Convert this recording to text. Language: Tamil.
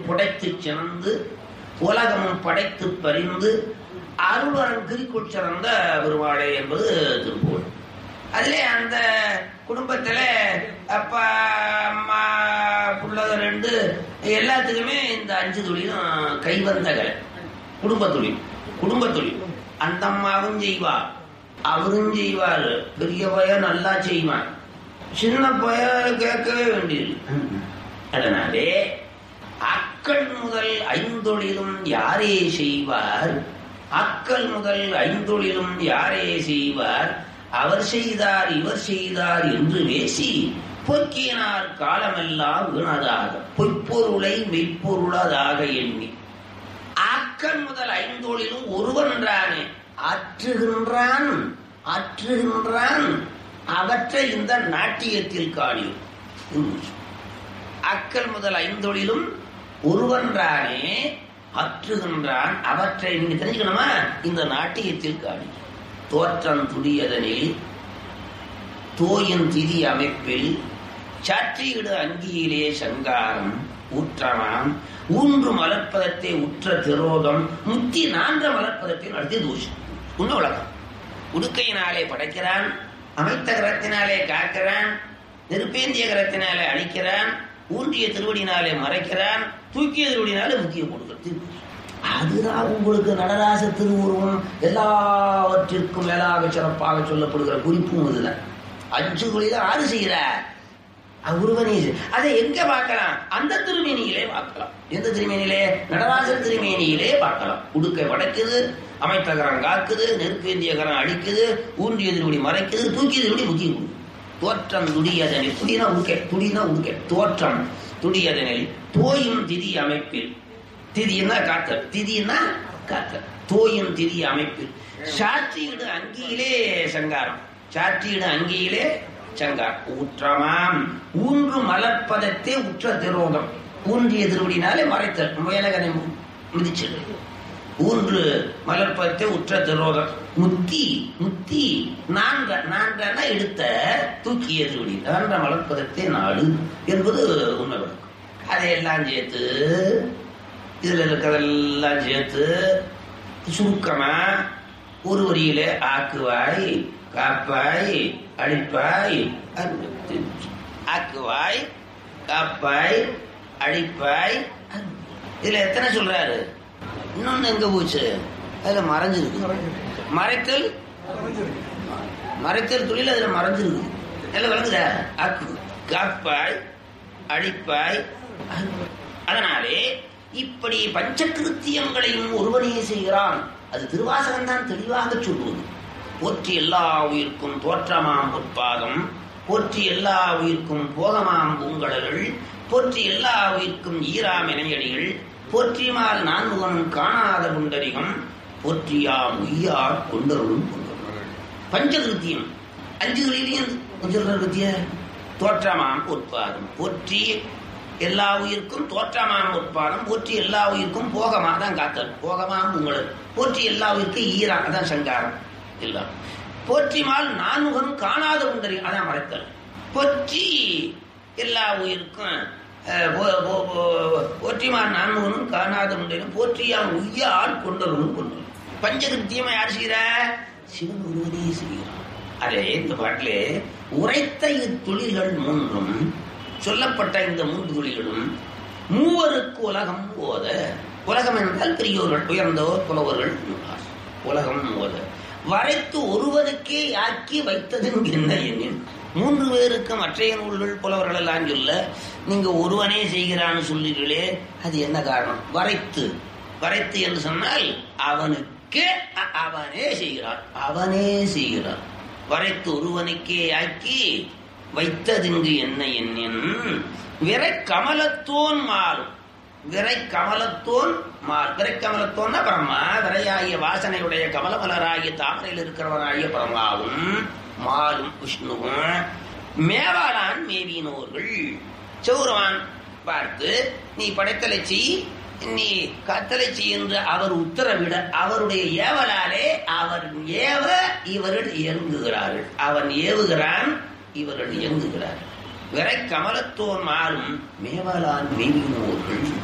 புடைத்து சிறந்து உலகமும் படைத்து பறிந்து அருள்வரம் கிரிக்குள் சிறந்த பெருமாளே என்பது திருப்புகழ் அதிலே அந்த குடும்பத்துல அப்பா அம்மா புள்ளக ரெண்டு எல்லாத்துக்குமே இந்த அஞ்சு தொழிலும் கைவந்த கலை குடும்ப தொழில் குடும்ப தொழில் அந்த அம்மாவும் செய்வார் அவரும் செய்வார் பெரிய பையன் நல்லா செய்வான் சின்ன பையன் கேட்கவே வேண்டியது அதனாலே அக்கள் முதல் ஐந்தொழிலும் யாரே செய்வார் அக்கள் முதல் ஐந்தொழிலும் யாரே செய்வார் அவர் செய்தார் இவர் செய்தார் என்று பேசி பொக்கினார் காலமெல்லாம் வீணதாக பொய்ப்பொருளை மெய்ப்பொருளதாக எண்ணி ஆக்கன் முதல் ஐந்தோளிலும் ஒருவன்றானே ஆற்றுகின்றான் ஆற்றுகின்றான் அவற்றை இந்த நாட்டியத்தில் காணியும் அக்கல் முதல் ஐந்தொழிலும் ஒருவன்றானே அற்றுகின்றான் அவற்றை நீங்க தெரிஞ்சுக்கணுமா இந்த நாட்டியத்தில் காணி தோற்றம் துடியதனில் தோயின் திதி அமைப்பில் சாற்றியிடு அங்கியிலே சங்காரம் ஊற்றமாம் ஊன்று மலர்ப்பதத்தை உற்ற திரோதம் முத்தி நான்ற மலர்ப்பதத்தை நடத்திய தோஷம் உண்மை உலகம் உடுக்கையினாலே படைக்கிறான் அமைத்த கரத்தினாலே காக்கிறான் நெருப்பேந்திய கரத்தினாலே அழிக்கிறான் ஊன்றிய திருவடினாலே மறைக்கிறான் தூக்கிய திருவடினாலே முக்கிய கொடுக்கிறது அதுதான் உங்களுக்கு நடராச திருவுருவம் எல்லாவற்றிற்கும் மேலாக சிறப்பாக சொல்லப்படுகிற குறிப்பும் இதுதான் அஞ்சு குழிதான் ஆறு செய்கிறார் உருவனே அதை எங்க பார்க்கலாம் அந்த திருமேனியிலே பார்க்கலாம் எந்த திருமேனியிலே நடராசர் திருமேனியிலே பார்க்கலாம் உடுக்கை வடக்குது அமைத்தகரம் காக்குது நெருப்பேந்திய கரம் அடிக்குது ஊன்றிய திருவடி மறைக்குது தூக்கிய திருவடி முக்கிய கொடுக்கும் தோற்றம் துடியதனில் துடினா உடுக்கை துடினா உடுக்கை தோற்றம் துடியதனில் தோயும் திதி அமைப்பில் திதினா காத்தல் திதினா காத்தல் தோயும் திதி அமைப்பில் சாற்றியிடு அங்கியிலே சங்காரம் சாற்றியிடு அங்கியிலே சங்கார் ஊற்றமாம் ஊன்று மலர்ப்பதத்தே உற்ற திரோதம் ஊன்றிய திருவடினாலே மறைத்தல் முயலகனை மிதிச்சது ஊன்று மலர்ப்பதத்தை உற்ற திரோதம் முத்தி முத்தி நான்க நான்கன எடுத்த தூக்கிய திருவடி நான்ற மலர்ப்பதத்தை நாடு என்பது உண்மை விளக்கம் அதையெல்லாம் சேர்த்து இதுல இருக்கிறதெல்லாம் சேர்த்து சுருக்கமா ஒரு வரியில ஆக்குவாய் காப்பாய் அழிப்பாய் ஆக்குவாய் காப்பாய் அழிப்பாய் இதுல எத்தனை சொல்றாரு இன்னொன்னு எங்க போச்சு அதுல மறைஞ்சிருக்கு மறைத்தல் மறைத்தல் தொழில் அதுல மறைஞ்சிருக்கு எல்லாம் விளங்குதா ஆக்கு காப்பாய் அழிப்பாய் அதனாலே இப்படி பஞ்சகிருத்தியங்களையும் ஒருவனே செய்கிறான் அது திருவாசகம் தான் தெளிவாக சொல்லுவது போற்றி எல்லா உயிர்க்கும் தோற்றமாம் பொற்பாதம் போற்றி எல்லா உயிர்க்கும் போகமாம் பூங்கடல்கள் போற்றி எல்லா உயிர்க்கும் ஈராம் இணையடிகள் போற்றிமால் நான்முகன் காணாத குண்டரிகம் போற்றியாம் உய்யார் கொண்டருளும் கொண்டர்கள் பஞ்சகிருத்தியம் அஞ்சு தொழிலையும் சொல்றதுத்திய தோற்றமாம் பொற்பாதம் போற்றி எல்லா உயிர்க்கும் தோற்றமாம் உட்பாதம் போற்றி எல்லா உயிர்க்கும் போகமா தான் காத்தல் போகமாம் உங்களது போற்றி எல்லா உயிர்க்கும் ஈரா அதான் சங்காரம் எல்லாம் போற்றிமால் நான்முகம் காணாத உண்டறி அதான் மறைத்தல் போற்றி எல்லா உயிருக்கும் போற்றிமால் நான்முகனும் காணாத உண்டனும் போற்றியான் உய்ய ஆள் கொண்டவனும் கொண்டு பஞ்சகிருத்தியமா யார் செய்கிறா சிவன் ஒருவனே செய்கிறான் அதே இந்த பாட்டிலே உரைத்த இத்தொழில்கள் மூன்றும் சொல்லப்பட்ட இந்த மூன்று தொழில்களும் மூவருக்கு உலகம் ஓத உலகம் என்றால் பெரியோர்கள் உயர்ந்தோர் புலவர்கள் உலகம் ஓத வரைத்து ஒருவருக்கே ஆக்கி வைத்தது என்ன எண்ணின் மூன்று பேருக்கு மற்றைய நூல்கள் புலவர்கள் எல்லாம் சொல்ல நீங்க ஒருவனே செய்கிறான்னு சொல்லுங்களே அது என்ன காரணம் வரைத்து வரைத்து என்று சொன்னால் அவனுக்கு அவனே செய்கிறான் அவனே செய்கிறான் வரைத்து ஒருவனுக்கே ஆக்கி வைத்ததிங்கு என்ன எண்ணின் விரை கமலத்தோன் மாறும் விரை கமலத்தோன் மால் விரை கமலத்தோன்னா பிரம்மா விரையாகிய வாசனையுடைய கமலமலராகிய தாமரையில் இருக்கிறவனாகிய பிரம்மாவும் மாலும் விஷ்ணுவும் மேவாளான் மேவினோர்கள் சௌரவான் பார்த்து நீ படைத்தலை செய் நீ கத்தலை செய் என்று அவர் உத்தரவிட அவருடைய ஏவலாலே அவர் ஏவ இவர்கள் இயங்குகிறார்கள் அவன் ஏவுகிறான் இவர்கள் இயங்குகிறார்கள் விரை கமலத்தோன் மாலும் மேவலான் மேவினோர்கள்